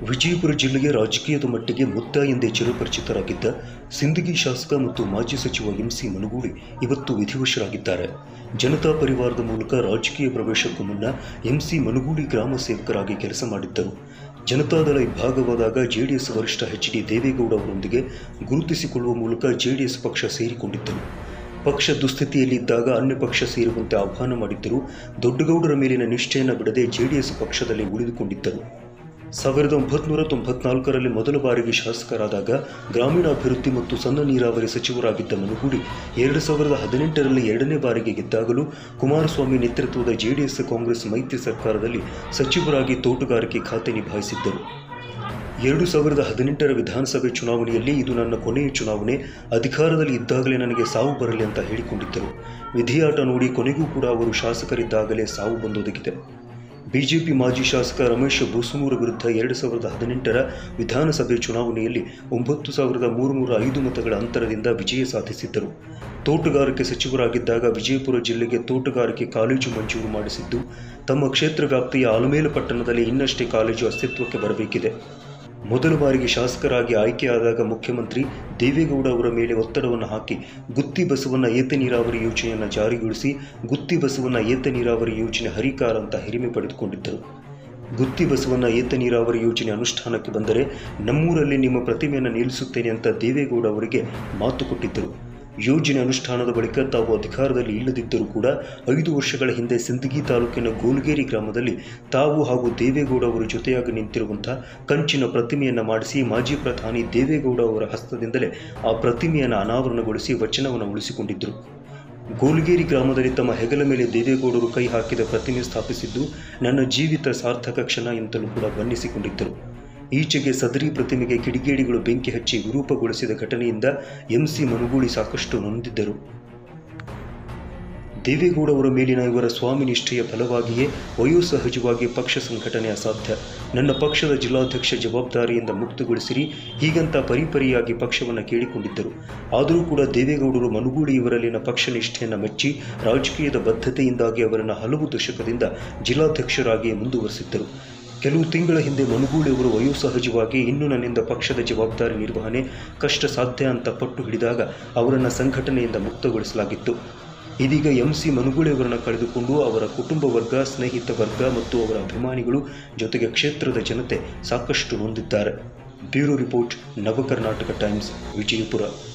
ವಿಜಯಪುರ ಜಿಲ್ಲೆಯ ರಾಜಕೀಯದ ಮಟ್ಟಿಗೆ ಮುದ್ದ ಎಂದೇ ಚಿರಪರಿಚಿತರಾಗಿದ್ದ ಸಿಂದಗಿ ಶಾಸಕ ಮತ್ತು ಮಾಜಿ ಸಚಿವ ಎಂಸಿ ಮನಗೂಳಿ ಇವತ್ತು ವಿಧಿವಶರಾಗಿದ್ದಾರೆ ಜನತಾ ಪರಿವಾರದ ಮೂಲಕ ರಾಜಕೀಯ ಪ್ರವೇಶಕ್ಕೂ ಮುನ್ನ ಎಂಸಿ ಮನಗೂಳಿ ಗ್ರಾಮ ಸೇವಕರಾಗಿ ಕೆಲಸ ಮಾಡಿದ್ದರು ಜನತಾದಳ ಇಬ್ಬಾಗವಾದಾಗ ಜೆಡಿಎಸ್ ವರಿಷ್ಠ ಎಚ್ ಡಿ ದೇವೇಗೌಡ ಅವರೊಂದಿಗೆ ಗುರುತಿಸಿಕೊಳ್ಳುವ ಮೂಲಕ ಜೆಡಿಎಸ್ ಪಕ್ಷ ಸೇರಿಕೊಂಡಿದ್ದರು ಪಕ್ಷ ದುಸ್ಥಿತಿಯಲ್ಲಿದ್ದಾಗ ಅನ್ಯ ಪಕ್ಷ ಸೇರುವಂತೆ ಆಹ್ವಾನ ಮಾಡಿದ್ದರು ದೊಡ್ಡಗೌಡರ ಮೇಲಿನ ನಿಷ್ಠೆಯನ್ನು ಬಿಡದೆ ಜೆಡಿಎಸ್ ಪಕ್ಷದಲ್ಲಿ ಉಳಿದುಕೊಂಡಿದ್ದರು ಸಾವಿರದ ಒಂಬೈನೂರ ತೊಂಬತ್ನಾಲ್ಕರಲ್ಲಿ ಮೊದಲ ಬಾರಿಗೆ ಶಾಸಕರಾದಾಗ ಗ್ರಾಮೀಣಾಭಿವೃದ್ಧಿ ಮತ್ತು ಸಣ್ಣ ನೀರಾವರಿ ಸಚಿವರಾಗಿದ್ದ ಮನುಗೂಡಿ ಎರಡು ಸಾವಿರದ ಹದಿನೆಂಟರಲ್ಲಿ ಎರಡನೇ ಬಾರಿಗೆ ಗೆದ್ದಾಗಲೂ ಕುಮಾರಸ್ವಾಮಿ ನೇತೃತ್ವದ ಜೆಡಿಎಸ್ ಕಾಂಗ್ರೆಸ್ ಮೈತ್ರಿ ಸರ್ಕಾರದಲ್ಲಿ ಸಚಿವರಾಗಿ ತೋಟಗಾರಿಕೆ ಖಾತೆ ನಿಭಾಯಿಸಿದ್ದರು ಎರಡು ಸಾವಿರದ ಹದಿನೆಂಟರ ವಿಧಾನಸಭೆ ಚುನಾವಣೆಯಲ್ಲಿ ಇದು ನನ್ನ ಕೊನೆಯ ಚುನಾವಣೆ ಅಧಿಕಾರದಲ್ಲಿ ಇದ್ದಾಗಲೇ ನನಗೆ ಸಾವು ಬರಲಿ ಅಂತ ಹೇಳಿಕೊಂಡಿದ್ದರು ವಿಧಿಯಾಟ ನೋಡಿ ಕೊನೆಗೂ ಕೂಡ ಅವರು ಶಾಸಕರಿದ್ದಾಗಲೇ ಸಾವು ಬಂದೊದಗಿದೆ ಬಿಜೆಪಿ ಮಾಜಿ ಶಾಸಕ ರಮೇಶ್ ಬೂಸನೂರ ವಿರುದ್ಧ ಎರಡು ಸಾವಿರದ ಹದಿನೆಂಟರ ವಿಧಾನಸಭೆ ಚುನಾವಣೆಯಲ್ಲಿ ಒಂಬತ್ತು ಸಾವಿರದ ಮೂರುನೂರ ಐದು ಮತಗಳ ಅಂತರದಿಂದ ವಿಜಯ ಸಾಧಿಸಿದ್ದರು ತೋಟಗಾರಿಕೆ ಸಚಿವರಾಗಿದ್ದಾಗ ವಿಜಯಪುರ ಜಿಲ್ಲೆಗೆ ತೋಟಗಾರಿಕೆ ಕಾಲೇಜು ಮಂಜೂರು ಮಾಡಿಸಿದ್ದು ತಮ್ಮ ಕ್ಷೇತ್ರ ವ್ಯಾಪ್ತಿಯ ಆಲಮೇಲ ಪಟ್ಟಣದಲ್ಲಿ ಇನ್ನಷ್ಟೇ ಕಾಲೇಜು ಅಸ್ತಿತ್ವಕ್ಕೆ ಬರಬೇಕಿದೆ ಮೊದಲ ಬಾರಿಗೆ ಶಾಸಕರಾಗಿ ಆಯ್ಕೆಯಾದಾಗ ಮುಖ್ಯಮಂತ್ರಿ ದೇವೇಗೌಡ ಅವರ ಮೇಲೆ ಒತ್ತಡವನ್ನು ಹಾಕಿ ಗುತ್ತಿ ಬಸವಣ್ಣ ಏತ ನೀರಾವರಿ ಯೋಜನೆಯನ್ನು ಜಾರಿಗೊಳಿಸಿ ಗುತ್ತಿ ಬಸವಣ್ಣ ಏತ ನೀರಾವರಿ ಯೋಜನೆ ಹರಿಕಾರ ಅಂತ ಹಿರಿಮೆ ಪಡೆದುಕೊಂಡಿದ್ದರು ಗುತ್ತಿ ಬಸವಣ್ಣ ಏತ ನೀರಾವರಿ ಯೋಜನೆ ಅನುಷ್ಠಾನಕ್ಕೆ ಬಂದರೆ ನಮ್ಮೂರಲ್ಲಿ ನಿಮ್ಮ ಪ್ರತಿಮೆಯನ್ನು ನಿಲ್ಲಿಸುತ್ತೇನೆ ಅಂತ ದೇವೇಗೌಡ ಅವರಿಗೆ ಮಾತು ಕೊಟ್ಟಿದ್ದರು ಯೋಜನೆ ಅನುಷ್ಠಾನದ ಬಳಿಕ ತಾವು ಅಧಿಕಾರದಲ್ಲಿ ಇಲ್ಲದಿದ್ದರೂ ಕೂಡ ಐದು ವರ್ಷಗಳ ಹಿಂದೆ ಸಿಂದಗಿ ತಾಲೂಕಿನ ಗೋಲ್ಗೇರಿ ಗ್ರಾಮದಲ್ಲಿ ತಾವು ಹಾಗೂ ದೇವೇಗೌಡ ಅವರು ಜೊತೆಯಾಗಿ ನಿಂತಿರುವಂಥ ಕಂಚಿನ ಪ್ರತಿಮೆಯನ್ನು ಮಾಡಿಸಿ ಮಾಜಿ ಪ್ರಧಾನಿ ದೇವೇಗೌಡ ಅವರ ಹಸ್ತದಿಂದಲೇ ಆ ಪ್ರತಿಮೆಯನ್ನು ಅನಾವರಣಗೊಳಿಸಿ ವಚನವನ್ನು ಉಳಿಸಿಕೊಂಡಿದ್ದರು ಗೋಲ್ಗೇರಿ ಗ್ರಾಮದಲ್ಲಿ ತಮ್ಮ ಹೆಗಲ ಮೇಲೆ ದೇವೇಗೌಡರು ಕೈ ಹಾಕಿದ ಪ್ರತಿಮೆ ಸ್ಥಾಪಿಸಿದ್ದು ನನ್ನ ಜೀವಿತ ಸಾರ್ಥಕ ಕ್ಷಣ ಎಂತಲೂ ಕೂಡ ಬಣ್ಣಿಸಿಕೊಂಡಿದ್ದರು ಈಚೆಗೆ ಸದರಿ ಪ್ರತಿಮೆಗೆ ಕಿಡಿಗೇಡಿಗಳು ಬೆಂಕಿ ಹಚ್ಚಿ ವಿರೂಪಗೊಳಿಸಿದ ಘಟನೆಯಿಂದ ಎಂಸಿ ಮನುಗೂಳಿ ಸಾಕಷ್ಟು ನೊಂದಿದ್ದರು ದೇವೇಗೌಡ ಅವರ ಮೇಲಿನ ಇವರ ಸ್ವಾಮಿ ನಿಷ್ಠೆಯ ಫಲವಾಗಿಯೇ ವಯೋಸಹಜವಾಗಿ ಪಕ್ಷ ಸಂಘಟನೆ ಅಸಾಧ್ಯ ನನ್ನ ಪಕ್ಷದ ಜಿಲ್ಲಾಧ್ಯಕ್ಷ ಜವಾಬ್ದಾರಿಯಿಂದ ಮುಕ್ತಗೊಳಿಸಿರಿ ಹೀಗಂತ ಪರಿಪರಿಯಾಗಿ ಪಕ್ಷವನ್ನು ಕೇಳಿಕೊಂಡಿದ್ದರು ಆದರೂ ಕೂಡ ದೇವೇಗೌಡರು ಮನುಗೂಳಿ ಇವರಲ್ಲಿನ ಪಕ್ಷ ನಿಷ್ಠೆಯನ್ನು ಮೆಚ್ಚಿ ರಾಜಕೀಯದ ಬದ್ಧತೆಯಿಂದಾಗಿ ಅವರನ್ನು ಹಲವು ದಶಕದಿಂದ ಜಿಲ್ಲಾಧ್ಯಕ್ಷರಾಗಿ ಮುಂದುವರೆಸಿದ್ದರು ಕೆಲವು ತಿಂಗಳ ಹಿಂದೆ ಮನುಗೂಳಿ ಅವರು ವಯೋಸಹಜವಾಗಿ ಇನ್ನೂ ನನ್ನಿಂದ ಪಕ್ಷದ ಜವಾಬ್ದಾರಿ ನಿರ್ವಹಣೆ ಕಷ್ಟ ಸಾಧ್ಯ ಅಂತ ಪಟ್ಟು ಹಿಡಿದಾಗ ಅವರನ್ನು ಸಂಘಟನೆಯಿಂದ ಮುಕ್ತಗೊಳಿಸಲಾಗಿತ್ತು ಇದೀಗ ಎಂ ಸಿ ಮನುಗೂಳಿ ಅವರನ್ನು ಕಳೆದುಕೊಂಡು ಅವರ ಕುಟುಂಬ ವರ್ಗ ಸ್ನೇಹಿತ ವರ್ಗ ಮತ್ತು ಅವರ ಅಭಿಮಾನಿಗಳು ಜೊತೆಗೆ ಕ್ಷೇತ್ರದ ಜನತೆ ಸಾಕಷ್ಟು ನೊಂದಿದ್ದಾರೆ bureau report Navakarnataka Times Vijayapura